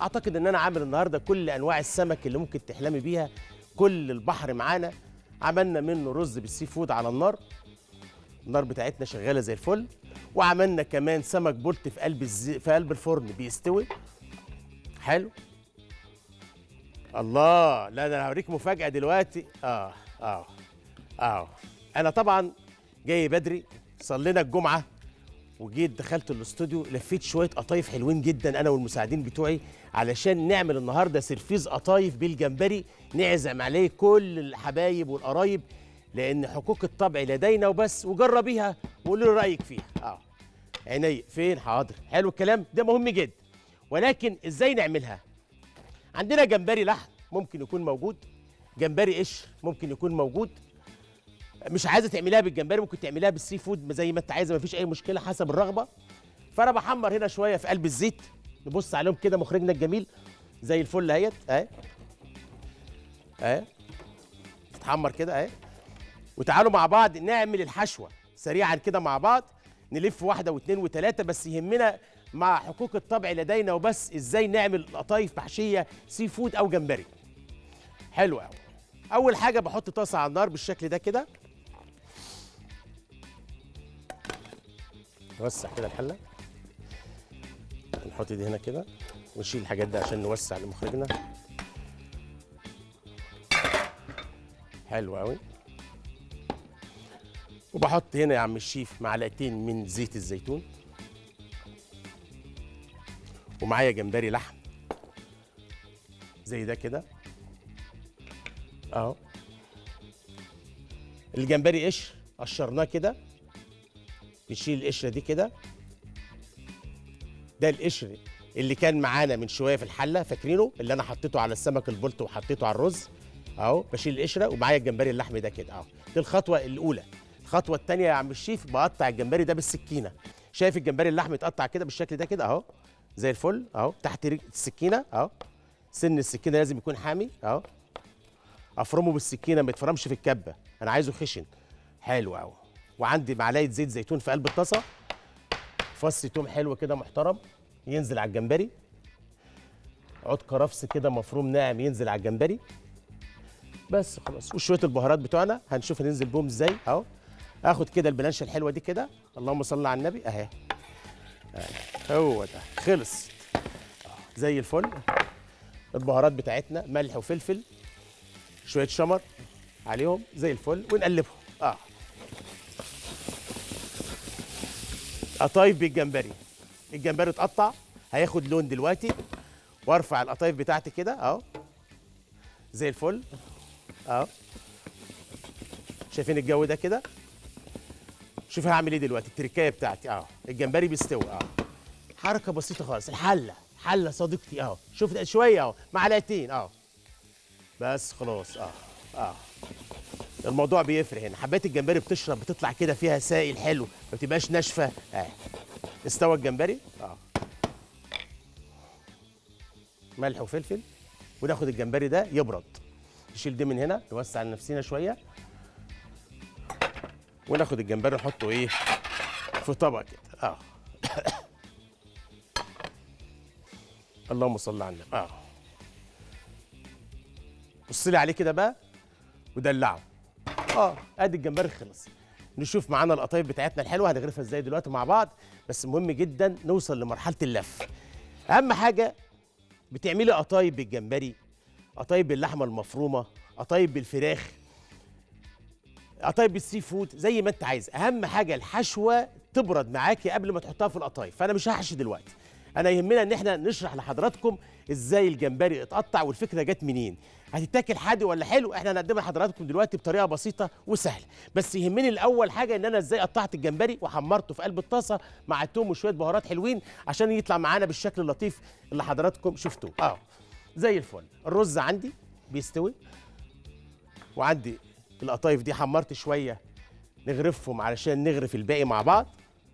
اعتقد ان انا عامل النهارده كل انواع السمك اللي ممكن تحلمي بيها كل البحر معانا عملنا منه رز بالسي فود على النار النار بتاعتنا شغاله زي الفل وعملنا كمان سمك بولت في قلب الزي... في قلب الفرن بيستوي حلو الله لا ده انا هوريك مفاجاه دلوقتي اه اه اه انا طبعا جاي بدري صلينا الجمعه وجيت دخلت الاستوديو لفيت شويه قطايف حلوين جدا انا والمساعدين بتوعي علشان نعمل النهارده سرفيز قطايف بالجمبري نعزم عليه كل الحبايب والقرايب لان حقوق الطبع لدينا وبس وجربيها وقولي لي رايك فيها اه عيني فين حاضر حلو الكلام ده مهم جدا ولكن ازاي نعملها عندنا جمبري لحم ممكن يكون موجود جمبري قشر ممكن يكون موجود مش عايزه تعمليها بالجمبري ممكن تعمليها بالسي فود زي ما انت عايزه مفيش اي مشكله حسب الرغبه فانا بحمر هنا شويه في قلب الزيت نبص عليهم كده مخرجنا الجميل زي الفل اهيت اهي اهي تتحمر كده اهي وتعالوا مع بعض نعمل الحشوه سريعا كده مع بعض نلف واحده واثنين وثلاثه بس يهمنا مع حقوق الطبع لدينا وبس ازاي نعمل قطايف محشيه سي فود او جمبري حلو قوي اول حاجه بحط طاسه على النار بالشكل ده كده نوسع كده الحله نحط دي هنا كده ونشيل الحاجات دي عشان نوسع لمخرجنا حلو قوي وبحط هنا يا عم الشيف معلقتين من زيت الزيتون ومعايا جمبري لحم زي ده كده اهو الجمبري قشر قشرناه كده نشيل القشره دي كده ده القشر اللي كان معانا من شويه في الحله فاكرينه اللي انا حطيته على السمك البلط وحطيته على الرز اهو بشيل القشره ومعايا الجمبري اللحم ده كده اهو دي الخطوه الاولى الخطوه الثانيه يا عم الشيف بقطع الجمبري ده بالسكينه شايف الجمبري اللحم يتقطع كده بالشكل ده كده اهو زي الفل اهو تحت رج- السكينه اهو سن السكينه لازم يكون حامي اهو افرمه بالسكينه ما يتفرمش في الكبه انا عايزه خشن حلو قوي وعندي معلقه زيت زيتون في قلب الطاسه فص توم حلو كده محترم ينزل على الجمبري عود كرفس كده مفروم ناعم ينزل على الجمبري بس خلاص وشويه البهارات بتوعنا هنشوف هننزل بهم ازاي اهو اخد كده البلانشه الحلوه دي كده اللهم صل على النبي اهي أهي. هو ده خلص زي الفل البهارات بتاعتنا ملح وفلفل شويه شمر عليهم زي الفل ونقلبهم اه قطايف بالجمبري الجمبري اتقطع هياخد لون دلوقتي وارفع القطايف بتاعتي كده اهو زي الفل اهو شايفين الجو ده كده شوف هعمل ايه دلوقتي التركايه بتاعتي اهو الجمبري بيستوي اهو حركه بسيطه خالص الحله حله صديقتي اهو شوف ده شويه اهو معلقتين اهو بس خلاص اه اه الموضوع بيفرق هنا حبايه الجمبري بتشرب بتطلع كده فيها سائل حلو ما بتبقاش ناشفه اه استوى الجمبري اه ملح وفلفل وناخد الجمبري ده يبرد نشيل دي من هنا نوسع لنفسنا شويه وناخد الجمبري نحطه ايه في طبق كده اه اللهم صل على النبي اه بص لي عليه كده بقى ودلعه اه ادي الجمبري خلص نشوف معانا القطايف بتاعتنا الحلوه هنغرفها ازاي دلوقتي مع بعض بس مهم جدا نوصل لمرحله اللف اهم حاجه بتعملي قطايف بالجمبري قطايف باللحمه المفرومه قطايف بالفراخ قطايف بالسي فود زي ما انت عايز اهم حاجه الحشوه تبرد معاكي قبل ما تحطها في القطايف فانا مش هحشي دلوقتي انا يهمنا ان احنا نشرح لحضراتكم ازاي الجمبري اتقطع والفكره جت منين هتتاكل حادق ولا حلو احنا هنقدمها لحضراتكم دلوقتي بطريقه بسيطه وسهله بس يهمني الاول حاجه ان انا ازاي قطعت الجمبري وحمرته في قلب الطاسه مع التوم وشويه بهارات حلوين عشان يطلع معانا بالشكل اللطيف اللي حضراتكم شفتوه اه زي الفل الرز عندي بيستوي وعندي القطايف دي حمرت شويه نغرفهم علشان نغرف الباقي مع بعض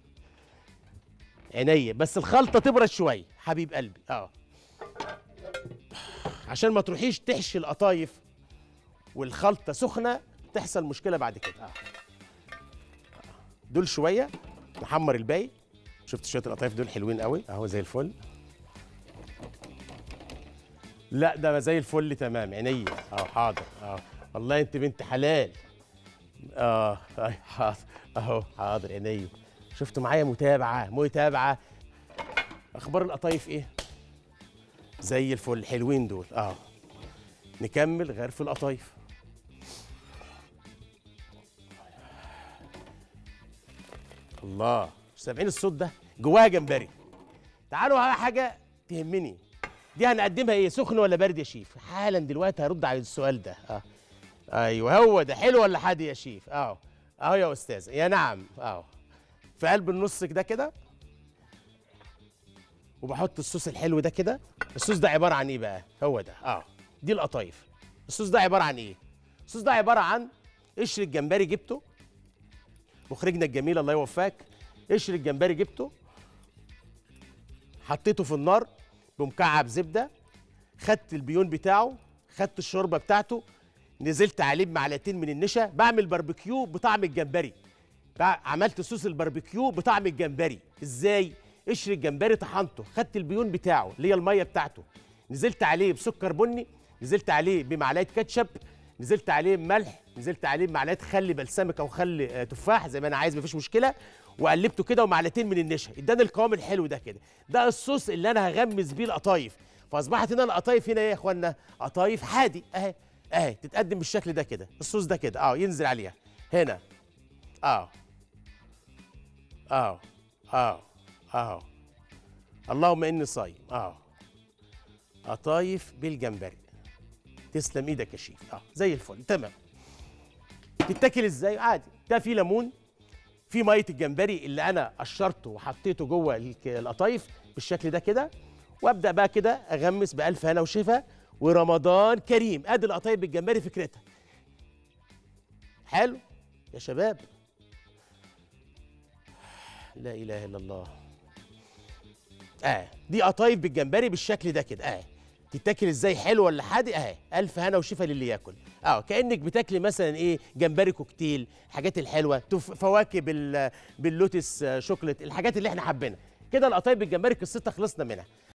عينيا بس الخلطه تبرد شويه حبيب قلبي اه عشان ما تروحيش تحشي القطايف والخلطه سخنه تحصل مشكله بعد كده آه. دول شويه نحمر الباقي شفت شويه القطايف دول حلوين قوي اهو زي الفل لا ده زي الفل تمام عينيا اه حاضر اه والله انت بنت حلال اه أي حاضر اهو حاضر عينيا شفتوا معايا متابعه متابعه اخبار القطايف ايه زي الفل حلوين دول اه نكمل غير في القطايف الله سامعين الصوت ده جواها جمبري تعالوا على حاجه تهمني دي هنقدمها ايه سخن ولا برد يا شيف حالا دلوقتي هرد على السؤال ده اه ايوه هو ده حلو ولا حادق يا شيف اه اهو يا استاذ يا نعم اه في قلب النص ده كده وبحط الصوص الحلو ده كده الصوص ده عباره عن ايه بقى هو ده اه دي القطايف الصوص ده عباره عن ايه الصوص ده عباره عن قشر الجمبري جبته مخرجنا الجميل الله يوفقك قشر الجمبري جبته حطيته في النار بمكعب زبده خدت البيون بتاعه خدت الشوربه بتاعته نزلت عليه بمعلقتين من النشا بعمل باربيكيو بطعم الجمبري بع- عملت صوص الباربيكيو بطعم الجمبري ازاي قشر الجمبري طحنته خدت البيون بتاعه اللي هي الميه بتاعته نزلت عليه بسكر بني نزلت عليه بمعلقه كاتشب نزلت عليه بملح نزلت عليه بمعلقه خل بلسمك او خل آه، تفاح زي ما انا عايز مفيش مشكله وقلبته كده ومعلقتين من النشا اداني القوام الحلو ده كده ده الصوص اللي انا هغمس بيه القطايف فاصبحت هنا القطايف هنا ايه يا اخوانا قطايف حادي اهي اهي تتقدم بالشكل ده كده الصوص ده كده اه ينزل عليها هنا اه اه اه اه اللهم اني صايم اه قطايف بالجمبري تسلم ايدك يا شيف اه زي الفل تمام تتاكل ازاي عادي ده فيه ليمون في ميه الجمبري اللي انا قشرته وحطيته جوه الك- القطايف بالشكل ده كده وابدا بقى كده اغمس بالف هنا وشفا ورمضان كريم ادي القطايف بالجمبري فكرتها حلو يا شباب لا اله الا الله اه دي قطايف بالجمبري بالشكل ده كده اه تتاكل ازاي حلو ولا حادق اهي الف هنا وشفا للي ياكل اه كانك بتاكلي مثلا ايه جمبري كوكتيل الحاجات الحلوه تف... فواكه بال... باللوتس آه، شوكليت الحاجات اللي احنا حابينها كده القطايف بالجمبري قصتها خلصنا منها